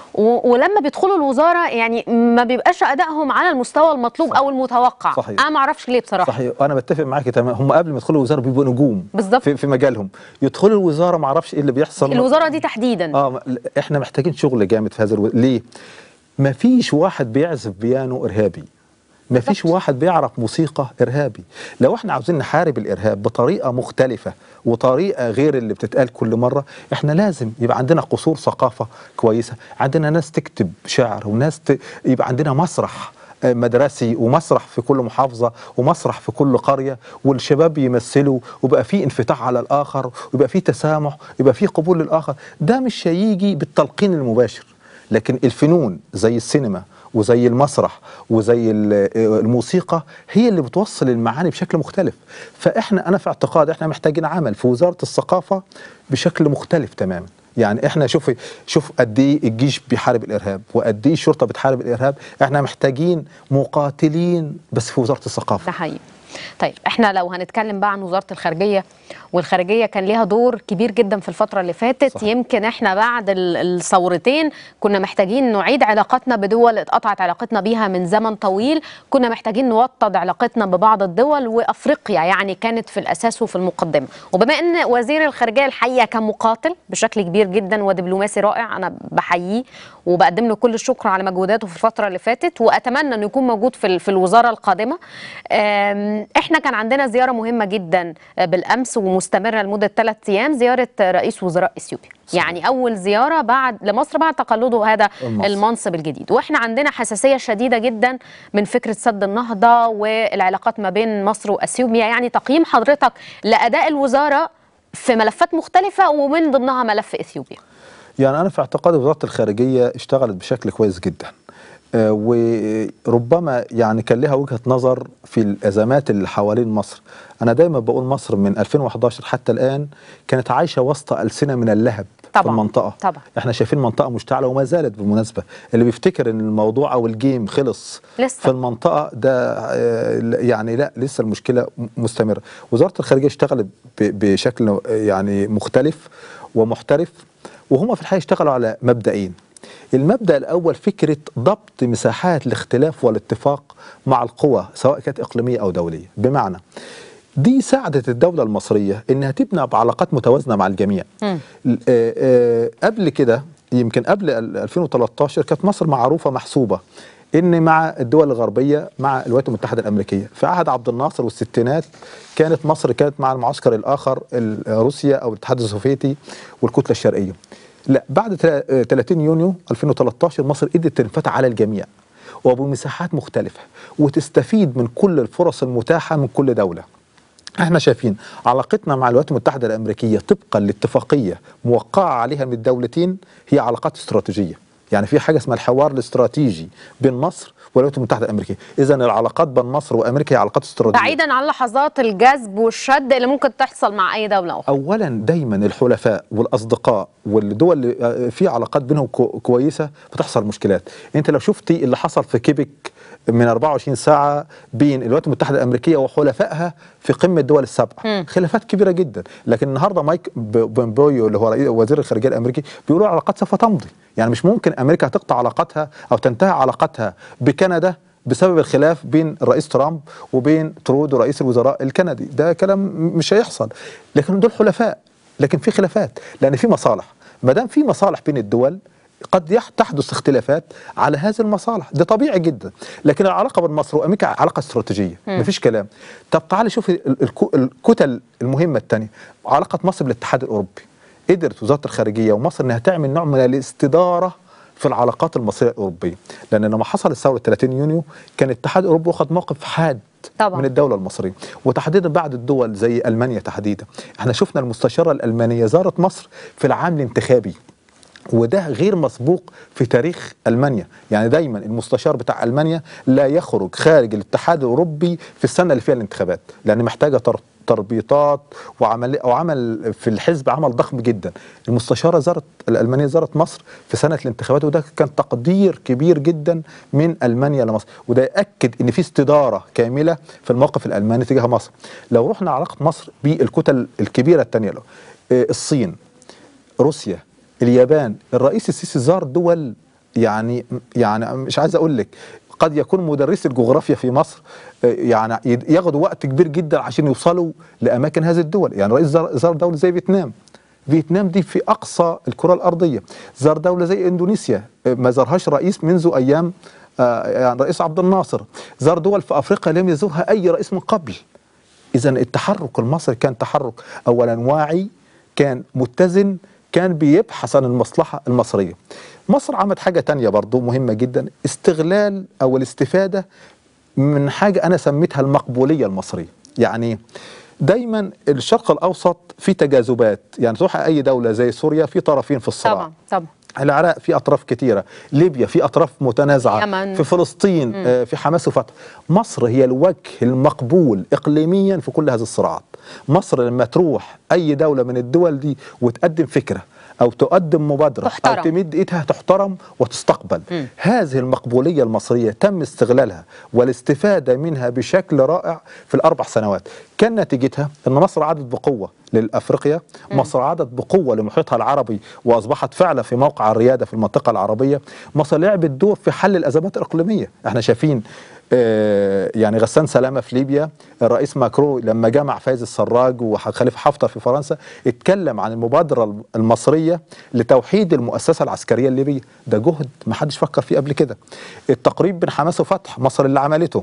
و- ولما بيدخلوا الوزارة يعني ما بيبقاش أدائهم على المستوى المطلوب أو المتوقع صحيح. أنا ما أعرفش ليه بصراحة صحيح انا بتفق معاك تمام هم قبل ما يدخلوا الوزاره بيبقوا نجوم بالظبط. في, في مجالهم يدخلوا الوزاره ما اعرفش ايه اللي بيحصل الوزارة دي تحديدا اه ما- احنا محتاجين شغل جامد في هذا الو... ليه ما فيش واحد بيعزف بيانو ارهابي ما فيش واحد بيعرف موسيقى ارهابي لو احنا عاوزين نحارب الارهاب بطريقه مختلفه وطريقه غير اللي بتتقال كل مره احنا لازم يبقى عندنا قصور ثقافه كويسه عندنا ناس تكتب شعر وناس ت... يبقى عندنا مسرح آه، مدرسي ومسرح في كل محافظة ومسرح في كل قرية والشباب يمثلوا ويبقى في انفتاح على الآخر ويبقى في تسامح ويبقى في قبول للآخر ده مش هيجي بالتلقين المباشر لكن الفنون زي السينما وزي المسرح وزي ال- الموسيقى هي اللي بتوصل المعاني بشكل مختلف فاحنا انا في اعتقاد احنا محتاجين عمل في وزاره الثقافه بشكل مختلف تماما يعني احنا شوف شوف قد ايه الجيش بيحارب الارهاب وقد ايه الشرطه بتحارب الارهاب احنا محتاجين مقاتلين بس في وزاره الثقافه ده حقيقي طيب احنا لو هنتكلم بقى عن وزاره الخارجيه والخارجيه كان ليها دور كبير جدا في الفتره اللي فاتت صح. يمكن احنا بعد ال- الثورتين كنا محتاجين نعيد علاقتنا بدول اتقطعت علاقتنا بيها من زمن طويل كنا محتاجين نوطد علاقتنا ببعض الدول وافريقيا يعني كانت في الاساس وفي المقدمه وبما ان وزير الخارجيه الحقيقه كان مقاتل بشكل كبير جدا ودبلوماسي رائع انا بحييه وبقدم له كل الشكر على مجهوداته في الفتره اللي فاتت واتمنى انه يكون موجود في ال- في الوزاره القادمه أم، احنا كان عندنا زياره مهمه جدا آه، بالامس ومستمره لمده ثلاث ايام زياره آه، رئيس وزراء اثيوبيا يعني اول زياره بعد لمصر بعد تقلده هذا المنصب. المنصب الجديد واحنا عندنا حساسيه شديده جدا من فكره سد النهضه والعلاقات ما بين مصر واثيوبيا يعني تقييم حضرتك لاداء الوزاره في ملفات مختلفه ومن ضمنها ملف اثيوبيا يعني انا في اعتقادي وزاره الخارجيه اشتغلت بشكل كويس جدا آه، وربما يعني كان لها وجهة نظر في الأزمات اللي حوالين مصر أنا دايما بقول مصر من 2011 حتى الآن كانت عايشة وسط ألسنة من اللهب في طبعاً، المنطقة طبعاً. احنا شايفين منطقة مشتعلة وما زالت بالمناسبة اللي بيفتكر ان الموضوع او الجيم خلص لسه. في المنطقة ده آه، يعني لا لسه المشكلة م- مستمرة وزارة الخارجية اشتغلت ب- بشكل آه، يعني مختلف ومحترف وهم في الحقيقة اشتغلوا على مبدئين المبدأ الأول فكرة ضبط مساحات الاختلاف والاتفاق مع القوى سواء كانت إقليمية أو دولية بمعنى دي ساعدت الدولة المصرية إنها تبنى بعلاقات متوازنة مع الجميع مم. آه، آه، قبل كده يمكن قبل ال- 2013 كانت مصر معروفة محسوبة ان مع الدول الغربيه مع الولايات المتحده الامريكيه في عهد عبد الناصر والستينات كانت مصر كانت مع المعسكر الاخر ال- روسيا او الاتحاد السوفيتي والكتله الشرقيه لا بعد تلا- آه، 30 يونيو 2013 مصر قدرت تنفتح على الجميع وبمساحات مختلفه وتستفيد من كل الفرص المتاحه من كل دوله احنا شايفين علاقتنا مع الولايات المتحده الامريكيه طبقا لاتفاقيه موقعه عليها من الدولتين هي علاقات استراتيجيه يعني في حاجه اسمها الحوار الاستراتيجي بين مصر والولايات المتحده الامريكيه اذا العلاقات بين مصر وامريكا هي علاقات استراتيجيه بعيدا عن لحظات الجذب والشد اللي ممكن تحصل مع اي دوله اخرى اولا دايما الحلفاء والاصدقاء والدول اللي آه، في علاقات بينهم كو- كويسه بتحصل مشكلات انت لو شفتي اللي حصل في كيبك من 24 ساعه بين الولايات المتحده الامريكيه وحلفائها في قمه الدول السبع مم. خلافات كبيره جدا لكن النهارده مايك ب- بومبويو اللي هو رئيس- وزير الخارجيه الامريكي بيقولوا العلاقات سوف تمضي يعني مش ممكن امريكا تقطع علاقاتها او تنتهي علاقاتها بكندا بسبب الخلاف بين الرئيس ترامب وبين ترودو رئيس الوزراء الكندي ده كلام مش هيحصل لكن دول حلفاء لكن في خلافات لان في مصالح ما دام في مصالح بين الدول قد يح- تحدث اختلافات على هذه المصالح ده طبيعي جدا لكن العلاقه بين مصر وامريكا علاقه استراتيجيه مفيش كلام طب تعالي شوفي ال- الكو- الكتل المهمه الثانيه علاقه مصر بالاتحاد الاوروبي قدرت وزاره الخارجيه ومصر انها تعمل نوع من الاستداره في العلاقات المصريه الاوروبيه لان لما حصلت ثوره 30 يونيو كان الاتحاد الاوروبي واخد موقف حاد طبعاً. من الدوله المصريه وتحديدا بعد الدول زي المانيا تحديدا احنا شفنا المستشاره الالمانيه زارت مصر في العام الانتخابي وده غير مسبوق في تاريخ المانيا يعني دايما المستشار بتاع المانيا لا يخرج خارج الاتحاد الاوروبي في السنه اللي فيها الانتخابات لان محتاجه تر- تربيطات وعمل وعمل في الحزب عمل ضخم جدا المستشاره زارت الالمانيه زارت مصر في سنه الانتخابات وده كان تقدير كبير جدا من المانيا لمصر وده ياكد ان في استداره كامله في الموقف الالماني تجاه مصر لو رحنا علاقه مصر بالكتل الكبيره الثانيه الصين روسيا اليابان الرئيس السيسي زار دول يعني يعني مش عايز اقول لك قد يكون مدرس الجغرافيا في مصر آه، يعني يد- ياخدوا وقت كبير جدا عشان يوصلوا لاماكن هذه الدول يعني رئيس زار, زار دوله زي فيتنام فيتنام دي في اقصى الكره الارضيه زار دوله زي اندونيسيا آه، ما زارهاش رئيس منذ ايام آه، يعني رئيس عبد الناصر زار دول في افريقيا لم يزورها اي رئيس من قبل اذا التحرك المصري كان تحرك اولا واعي كان متزن كان بيبحث عن المصلحة المصرية مصر عملت حاجة تانية برضو مهمة جدا استغلال أو الاستفادة من حاجة أنا سميتها المقبولية المصرية يعني دايما الشرق الأوسط في تجاذبات يعني تروح أي دولة زي سوريا في طرفين في الصراع طبعا طبعا العراق في اطراف كتيره ليبيا في اطراف متنازعه اليمن. في فلسطين آه، في حماس وفتح مصر هي الوجه المقبول اقليميا في كل هذه الصراعات مصر لما تروح اي دوله من الدول دي وتقدم فكره او تقدم مبادره تحترم. او تمد ايدها تحترم وتستقبل هذه المقبوليه المصريه تم استغلالها والاستفاده منها بشكل رائع في الاربع سنوات كان نتيجتها ان مصر عادت بقوه لافريقيا مصر عادت بقوه لمحيطها العربي واصبحت فعلا في موقع الرياده في المنطقه العربيه مصر لعبت دور في حل الازمات الاقليميه احنا شايفين آه، يعني غسان سلامه في ليبيا الرئيس ماكرو لما جمع فايز السراج وخليفه حفتر في فرنسا اتكلم عن المبادره المصريه لتوحيد المؤسسه العسكريه الليبيه ده جهد ما حدش فكر فيه قبل كده التقريب بين حماس وفتح مصر اللي عملته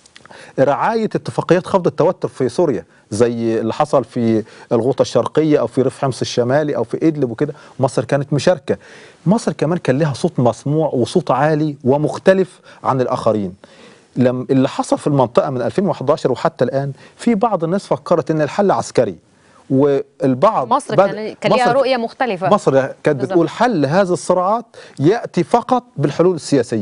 رعاية اتفاقيات خفض التوتر في سوريا زي اللي حصل في الغوطة الشرقية أو في ريف حمص الشمالي أو في إدلب وكده مصر كانت مشاركة مصر كمان كان لها صوت مسموع وصوت عالي ومختلف عن الآخرين لم اللي حصل في المنطقة من 2011 وحتى الآن في بعض الناس فكرت إن الحل عسكري والبعض مصر بدأ- كان كان ليها مصر- رؤيه مختلفه مصر كانت بالظبط. بتقول حل هذه الصراعات ياتي فقط بالحلول السياسيه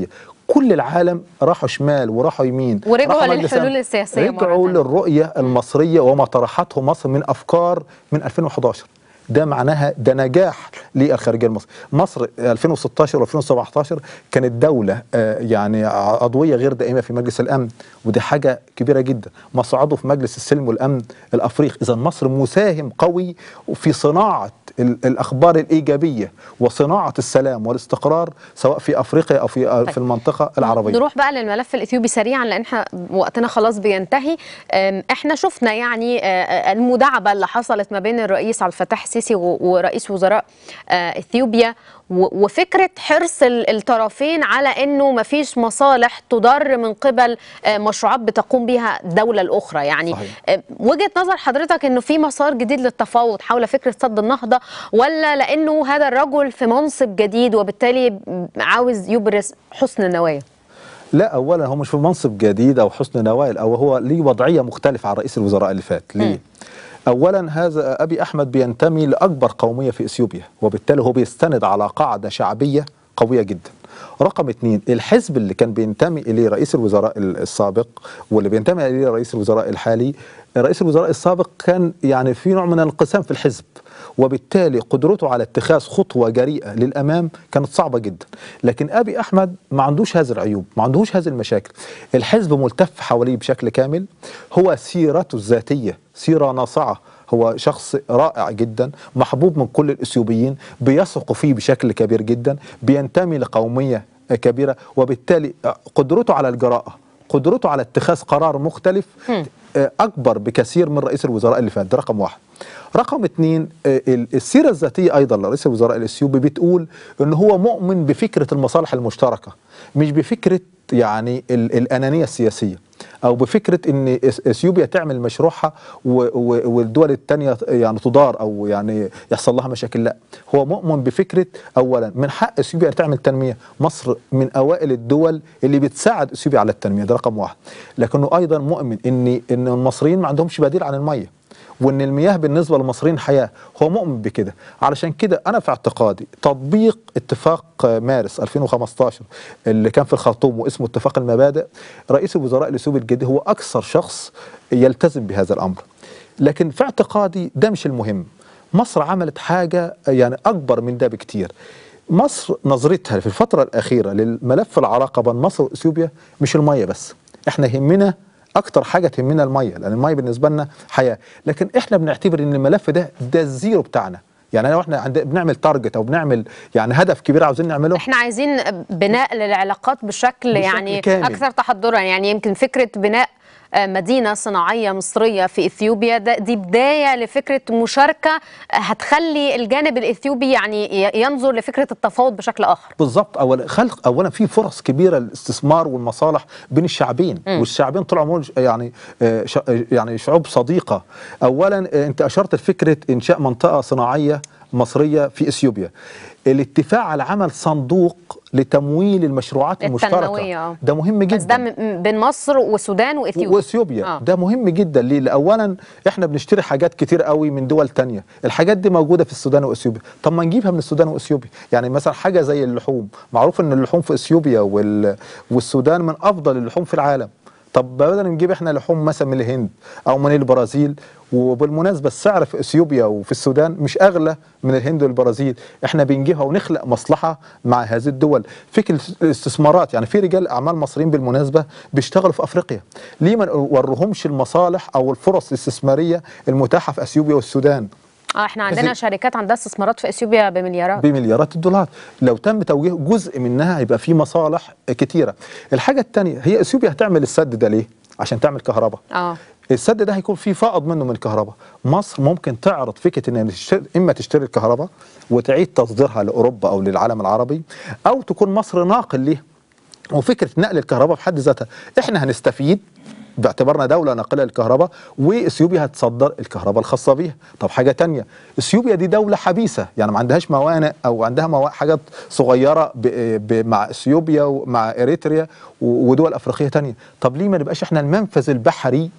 كل العالم راحوا شمال وراحوا يمين ورجعوا راحوا مجلس للحلول أمن. السياسية مرة رجعوا تانية. للرؤيه المصريه وما طرحته مصر من افكار من 2011 ده معناها ده نجاح للخارجيه المصريه مصر 2016 و2017 كانت دوله آه، يعني عضويه غير دائمه في مجلس الامن ودي حاجه كبيره جدا مصر عضو في مجلس السلم والامن الافريقي اذا مصر مساهم قوي في صناعه ال- الاخبار الايجابيه وصناعه السلام والاستقرار سواء في افريقيا او في في المنطقه العربيه نروح بقى للملف الاثيوبي سريعا لان احنا وقتنا خلاص بينتهي أم، احنا شفنا يعني آه، آه، المداعبه اللي حصلت ما بين الرئيس عبد الفتاح السيسي و- ورئيس وزراء آه، اثيوبيا و- وفكره حرص ال- الطرفين على انه ما فيش مصالح تضر من قبل آه، مشروعات بتقوم بها الدوله الاخرى يعني صحيح. آه، وجهه نظر حضرتك انه في مسار جديد للتفاوض حول فكره سد النهضه ولا لانه هذا الرجل في منصب جديد وبالتالي عاوز يبرز حسن النوايا لا اولا هو مش في منصب جديد او حسن نوايا او هو ليه وضعيه مختلفه عن رئيس الوزراء اللي فات ليه اولا هذا ابي احمد بينتمي لاكبر قوميه في اثيوبيا وبالتالي هو بيستند على قاعده شعبيه قويه جدا رقم اثنين الحزب اللي كان بينتمي اليه رئيس الوزراء السابق واللي بينتمي اليه رئيس الوزراء الحالي رئيس الوزراء السابق كان يعني في نوع من الانقسام في الحزب وبالتالي قدرته على اتخاذ خطوه جريئه للامام كانت صعبه جدا لكن ابي احمد ما عندوش هذه العيوب ما عندوش هذه المشاكل الحزب ملتف حواليه بشكل كامل هو سيرته الذاتيه سيره ناصعه هو شخص رائع جدا محبوب من كل الاثيوبيين بيثقوا فيه بشكل كبير جدا بينتمي لقوميه كبيره وبالتالي قدرته على الجراءه قدرته على اتخاذ قرار مختلف آه، اكبر بكثير من رئيس الوزراء اللي فات ده رقم واحد رقم اثنين آه، ال- السيره الذاتيه ايضا لرئيس الوزراء الاثيوبي بتقول ان هو مؤمن بفكره المصالح المشتركه مش بفكره يعني ال- الانانيه السياسيه او بفكره ان إث- اثيوبيا تعمل مشروعها و- و- والدول الثانيه يعني تضار او يعني يحصل لها مشاكل لا هو مؤمن بفكره اولا من حق اثيوبيا ان تعمل تنميه مصر من اوائل الدول اللي بتساعد اثيوبيا على التنميه ده رقم واحد لكنه ايضا مؤمن ان ان المصريين ما عندهمش بديل عن الميه وان المياه بالنسبه للمصريين حياه هو مؤمن بكده علشان كده انا في اعتقادي تطبيق اتفاق مارس 2015 اللي كان في الخرطوم واسمه اتفاق المبادئ رئيس الوزراء الاثيوبي الجديد هو اكثر شخص يلتزم بهذا الامر لكن في اعتقادي ده مش المهم مصر عملت حاجه يعني اكبر من ده بكتير مصر نظرتها في الفتره الاخيره للملف العلاقه بين مصر واثيوبيا مش الميه بس احنا يهمنا اكتر حاجه تهمنا الميه لان الميه بالنسبه لنا حياه لكن احنا بنعتبر ان الملف ده ده الزيرو بتاعنا يعني لو احنا عند بنعمل تارجت او بنعمل يعني هدف كبير عاوزين نعمله احنا عايزين بناء للعلاقات بشكل, بشكل يعني كامل. اكثر تحضرا يعني يمكن فكره بناء آه، مدينة صناعية مصرية في إثيوبيا ده دي بداية لفكرة مشاركة آه، هتخلي الجانب الإثيوبي يعني ي- ينظر لفكرة التفاوض بشكل آخر بالظبط اولا خلق اولا في فرص كبيره للاستثمار والمصالح بين الشعبين والشعبين طول عمرهم ش- يعني آه، ش- آه، يعني شعوب صديقه اولا آه، انت اشرت لفكره انشاء منطقه صناعيه مصريه في اثيوبيا الاتفاق على عمل صندوق لتمويل المشروعات التنموية، المشتركه آه. ده مهم جدا بس ده م- بين مصر والسودان وإثيوبيا واثيوبيا آه. ده مهم جدا ليه؟ لأ، اولا احنا بنشتري حاجات كتير قوي من دول تانية الحاجات دي موجوده في السودان واثيوبيا طب ما نجيبها من السودان واثيوبيا يعني مثلا حاجه زي اللحوم معروف ان اللحوم في اثيوبيا وال... والسودان من افضل اللحوم في العالم طب بدل نجيب احنا لحوم مثلا من الهند او من البرازيل وبالمناسبه السعر في اثيوبيا وفي السودان مش اغلى من الهند والبرازيل احنا بنجيبها ونخلق مصلحه مع هذه الدول فكره الاستثمارات يعني في رجال اعمال مصريين بالمناسبه بيشتغلوا في افريقيا ليه ما نورهمش المصالح او الفرص الاستثماريه المتاحه في اثيوبيا والسودان آه احنا عندنا زي- شركات عندها استثمارات في إثيوبيا بمليارات بمليارات الدولارات لو تم توجيه جزء منها هيبقى في مصالح كتيره الحاجه الثانيه هي اثيوبيا هتعمل السد ده ليه عشان تعمل كهرباء اه السد ده هيكون فيه فائض منه من الكهرباء مصر ممكن تعرض فكره ان تشتري اما تشتري الكهرباء وتعيد تصديرها لاوروبا او للعالم العربي او تكون مصر ناقل ليه وفكره نقل الكهرباء في حد ذاتها احنا هنستفيد باعتبارنا دولة ناقلة للكهرباء وإثيوبيا هتصدر الكهرباء الخاصة بيها طب حاجة تانية إثيوبيا دي دولة حبيسة يعني ما عندهاش موانئ أو عندها موا... حاجات صغيرة ب... ب... مع إثيوبيا ومع إريتريا و... ودول أفريقية تانية طب ليه ما نبقاش إحنا المنفذ البحري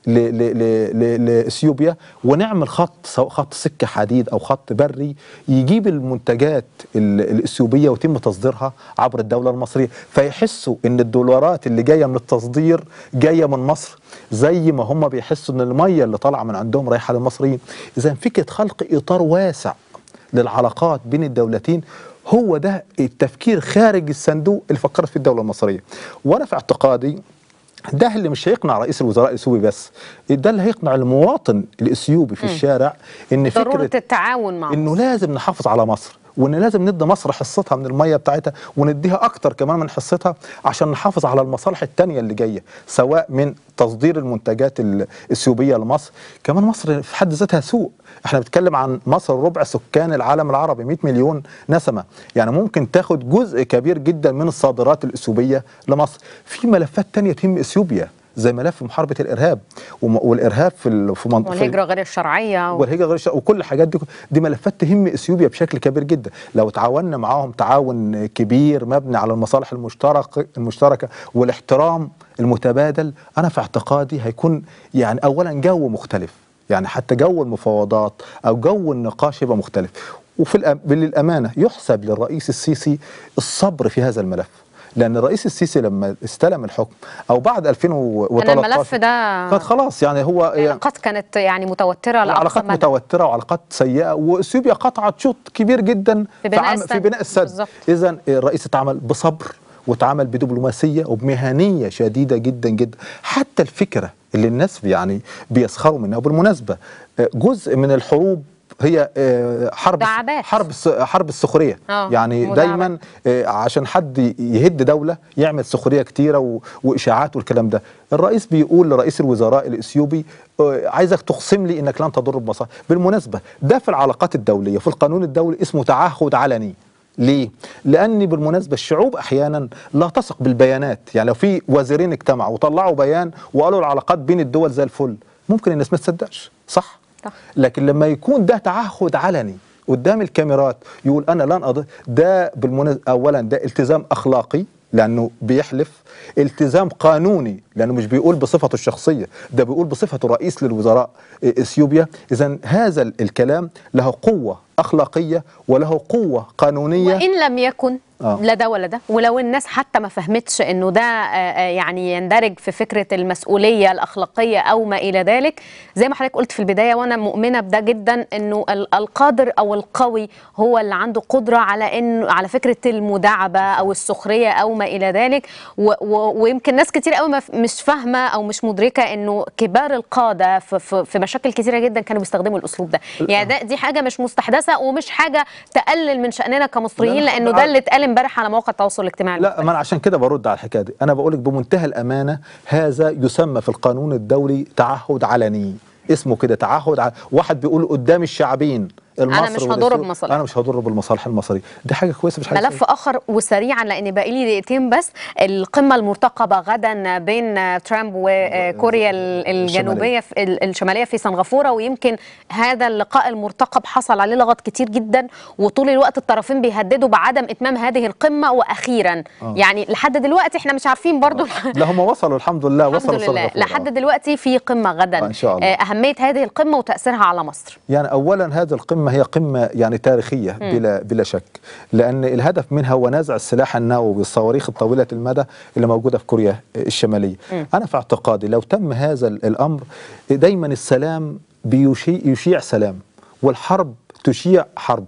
ل- ل- ل- ل- لاثيوبيا ونعمل خط سواء خط سكه حديد او خط بري يجيب المنتجات ال- الاثيوبيه ويتم تصديرها عبر الدوله المصريه فيحسوا ان الدولارات اللي جايه من التصدير جايه من مصر زي ما هم بيحسوا ان الميه اللي طالعه من عندهم رايحه للمصريين اذا فكره خلق اطار واسع للعلاقات بين الدولتين هو ده التفكير خارج الصندوق اللي فكرت فيه الدوله المصريه وانا في اعتقادي ده اللي مش هيقنع رئيس الوزراء الاثيوبي بس ده اللي هيقنع المواطن الاثيوبي في الشارع ان ضروره فكره التعاون مع انه مصر. لازم نحافظ على مصر وان لازم ندي مصر حصتها من الميه بتاعتها ونديها اكتر كمان من حصتها عشان نحافظ على المصالح التانية اللي جايه سواء من تصدير المنتجات الاثيوبيه لمصر كمان مصر في حد ذاتها سوق احنا بنتكلم عن مصر ربع سكان العالم العربي 100 مليون نسمه يعني ممكن تاخد جزء كبير جدا من الصادرات الاثيوبيه لمصر في ملفات تانية تهم اثيوبيا زي ملف محاربه الارهاب وم- والارهاب في ال- في منطقه والهجره غير الشرعيه و... والهجره غير الشرعية وكل الحاجات دي دي ملفات تهم اثيوبيا بشكل كبير جدا لو تعاوننا معاهم تعاون كبير مبني على المصالح المشترك المشتركه والاحترام المتبادل انا في اعتقادي هيكون يعني اولا جو مختلف يعني حتى جو المفاوضات او جو النقاش يبقى مختلف وفي الأم... للامانه يحسب للرئيس السيسي الصبر في هذا الملف لان الرئيس السيسي لما استلم الحكم او بعد 2013 كان الملف ده كانت خلاص يعني هو يعني العلاقات كانت يعني متوتره علاقات لأقصى مدى. متوتره وعلاقات سيئه واثيوبيا قطعت شوط كبير جدا في بناء عم- السد. في بناء السد بالظبط. اذا الرئيس اتعامل بصبر واتعامل بدبلوماسيه وبمهنيه شديده جدا جدا حتى الفكره اللي الناس يعني بيسخروا منها وبالمناسبه آه، جزء من الحروب هي آه، حرب مداعبات. حرب الس- حرب السخريه آه، يعني مداعبات. دايما آه، عشان حد يهد دوله يعمل سخريه كتيره و- واشاعات والكلام ده الرئيس بيقول لرئيس الوزراء الاثيوبي آه، عايزك تقسم لي انك لن تضر بمصالح بالمناسبه ده في العلاقات الدوليه في القانون الدولي اسمه تعهد علني ليه؟ لأن بالمناسبة الشعوب أحيانا لا تثق بالبيانات، يعني لو في وزيرين اجتمعوا وطلعوا بيان وقالوا العلاقات بين الدول زي الفل، ممكن الناس ما تصدقش، صح؟ صح. لكن لما يكون ده تعهد علني قدام الكاميرات يقول انا لن أض... ده بالمناسبه اولا ده التزام اخلاقي لانه بيحلف التزام قانوني لانه مش بيقول بصفته الشخصيه ده بيقول بصفته رئيس للوزراء اثيوبيا اذا هذا ال- الكلام له قوه اخلاقيه وله قوه قانونيه وان لم يكن آه. لا ده ولا ده ولو الناس حتى ما فهمتش انه ده آه، آه، يعني يندرج في فكره المسؤوليه الاخلاقيه او ما الى ذلك زي ما حضرتك قلت في البدايه وانا مؤمنه بده جدا انه ال- القادر او القوي هو اللي عنده قدره على انه على فكره المداعبه او السخريه او ما الى ذلك و و ويمكن ناس كتير قوي ما ف- مش فاهمه او مش مدركه انه كبار القاده في, في, في مشاكل كتيره جدا كانوا بيستخدموا الاسلوب ده يعني ده دي حاجه مش مستحدثه ومش حاجه تقلل من شاننا كمصريين لا، لا، لانه لا. ده اللي اتقال امبارح على مواقع التواصل الاجتماعي لا ما انا عشان كده برد على الحكايه دي انا بقولك بمنتهى الامانه هذا يسمى في القانون الدولي تعهد علني اسمه كده تعهد ع... واحد بيقول قدام الشعبين المصري مش هضر والإثيوبي، بمصالحي. انا مش هضر بالمصالح المصريه دي حاجه كويسه مش حاجه ملف سيئة. اخر وسريعا لان باقي لي دقيقتين بس القمه المرتقبه غدا بين ترامب وكوريا ال- الجنوبيه في ال- الشماليه في سنغافوره ويمكن هذا اللقاء المرتقب حصل عليه لغط كتير جدا وطول الوقت الطرفين بيهددوا بعدم اتمام هذه القمه واخيرا آه. يعني لحد دلوقتي احنا مش عارفين برضو لا هم وصلوا الحمد لله الحمد وصلوا لله سنغافورة. لحد دلوقتي في قمه غدا آه، إن شاء الله. آه، اهميه هذه القمه وتاثيرها على مصر يعني اولا هذه القمه هي قمه يعني تاريخيه بلا بلا شك لان الهدف منها هو نزع السلاح النووي والصواريخ الطويله المدى اللي موجوده في كوريا الشماليه انا في اعتقادي لو تم هذا ال- الامر دايما السلام بيشيع يشيع سلام والحرب تشيع حرب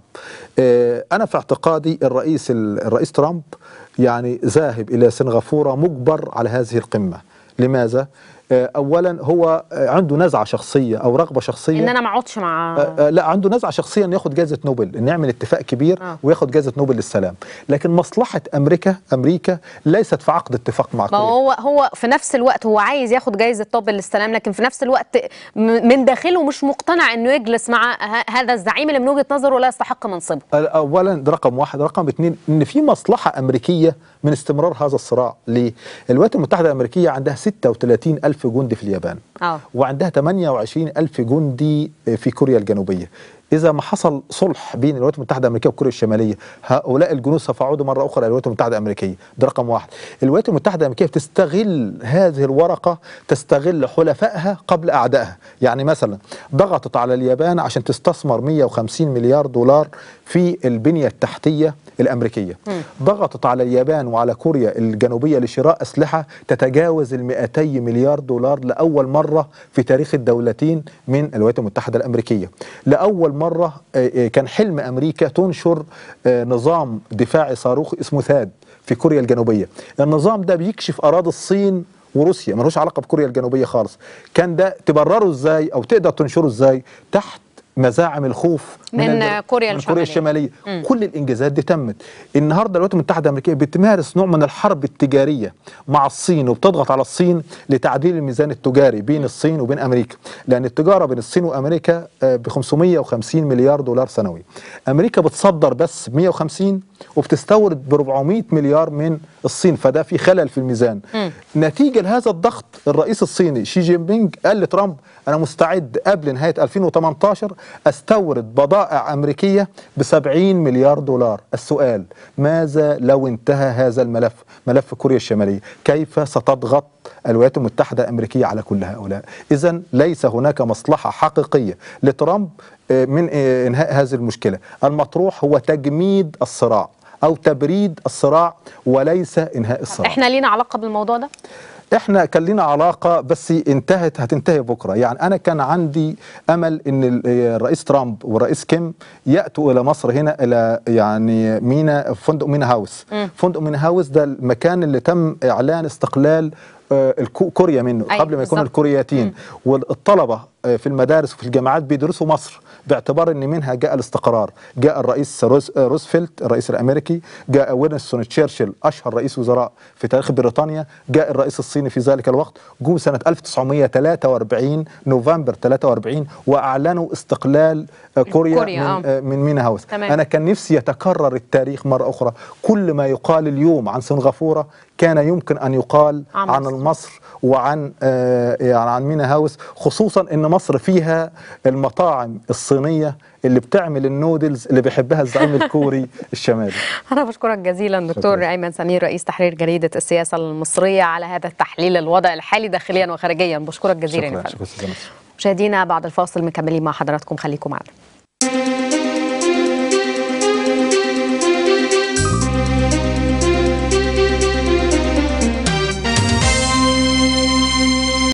آه، انا في اعتقادي الرئيس ال- الرئيس ترامب يعني ذاهب الى سنغافوره مجبر على هذه القمه لماذا آه، اولا هو آه، عنده نزعه شخصيه او رغبه شخصيه ان انا ما اقعدش مع آه، آه، لا عنده نزعه شخصيه ان ياخد جائزه نوبل ان يعمل اتفاق كبير آه. وياخد جائزه نوبل للسلام لكن مصلحه امريكا امريكا ليست في عقد اتفاق مع ما كوريا هو هو في نفس الوقت هو عايز ياخد جايزه نوبل للسلام لكن في نفس الوقت م- من داخله مش مقتنع انه يجلس مع ه- هذا الزعيم اللي من وجهه نظره لا يستحق منصبه اولا ده رقم واحد رقم اثنين ان في مصلحه امريكيه من استمرار هذا الصراع ليه الولايات المتحده الامريكيه عندها 36 الف ألف جندي في اليابان اه وعندها 28 ألف جندي في كوريا الجنوبية إذا ما حصل صلح بين الولايات المتحدة الأمريكية وكوريا الشمالية هؤلاء الجنود سوف يعودوا مرة أخرى إلى الولايات المتحدة الأمريكية ده رقم واحد الولايات المتحدة الأمريكية بتستغل هذه الورقة تستغل حلفائها قبل أعدائها يعني مثلا ضغطت على اليابان عشان تستثمر 150 مليار دولار في البنية التحتية الأمريكية ضغطت على اليابان وعلى كوريا الجنوبية لشراء أسلحة تتجاوز ال 200 مليار دولار لأول مرة في تاريخ الدولتين من الولايات المتحدة الأمريكية لأول مرة آه، آه، كان حلم أمريكا تنشر آه، نظام دفاعي صاروخي اسمه ثاد في كوريا الجنوبية النظام ده بيكشف أراضي الصين وروسيا ملوش علاقة بكوريا الجنوبية خالص كان ده تبرره ازاي أو تقدر تنشره ازاي تحت مزاعم الخوف من ال- كوريا من كوريا الشمالية. الشمالية كل الانجازات دي تمت النهارده الولايات المتحده الامريكيه بتمارس نوع من الحرب التجاريه مع الصين وبتضغط على الصين لتعديل الميزان التجاري بين الصين وبين امريكا لان التجاره بين الصين وامريكا ب 550 مليار دولار سنوي امريكا بتصدر بس 150 وبتستورد ب 400 مليار من الصين فده في خلل في الميزان نتيجه لهذا الضغط الرئيس الصيني شي جين بينج قال لترامب انا مستعد قبل نهايه 2018 استورد بضائع امريكيه ب 70 مليار دولار السؤال ماذا لو انتهى هذا الملف ملف كوريا الشماليه كيف ستضغط الولايات المتحده الامريكيه على كل هؤلاء اذا ليس هناك مصلحه حقيقيه لترامب آه، من آه، انهاء هذه المشكله المطروح هو تجميد الصراع او تبريد الصراع وليس انهاء الصراع احنا لينا علاقه بالموضوع ده احنا كان لنا علاقه بس انتهت هتنتهي بكره يعني انا كان عندي امل ان ال- الرئيس ترامب والرئيس كيم ياتوا الى مصر هنا الى يعني مينا فندق مينا هاوس فندق مينا هاوس ده المكان اللي تم اعلان استقلال آه، الكو- كوريا منه أيوة، قبل ما يكونوا بالظبط. الكورياتين والطلبه آه، في المدارس وفي الجامعات بيدرسوا مصر باعتبار ان منها جاء الاستقرار جاء الرئيس روز آه، روزفلت الرئيس الامريكي جاء وينستون تشرشل اشهر رئيس وزراء في تاريخ بريطانيا جاء الرئيس الصيني في ذلك الوقت جم سنه 1943 نوفمبر 43 واعلنوا استقلال آه، كوريا, كوريا، من آه. آه، من مينا هاوس تمام. انا كان نفسي يتكرر التاريخ مره اخرى كل ما يقال اليوم عن سنغافوره كان يمكن ان يقال عن عن, مصر. عن مصر وعن آه، يعني عن مينا هاوس خصوصا ان مصر فيها المطاعم الصينيه اللي بتعمل النودلز اللي بيحبها الزعيم الكوري الشمالي أنا بشكرك جزيلا دكتور شكراً. أيمن سمير رئيس تحرير جريدة السياسة المصرية على هذا التحليل الوضع الحالي داخليا وخارجيا بشكرك جزيلا يا شكرا فندم شكرا أستاذة نصر. مشاهدينا بعد الفاصل مكملين مع حضراتكم خليكم معنا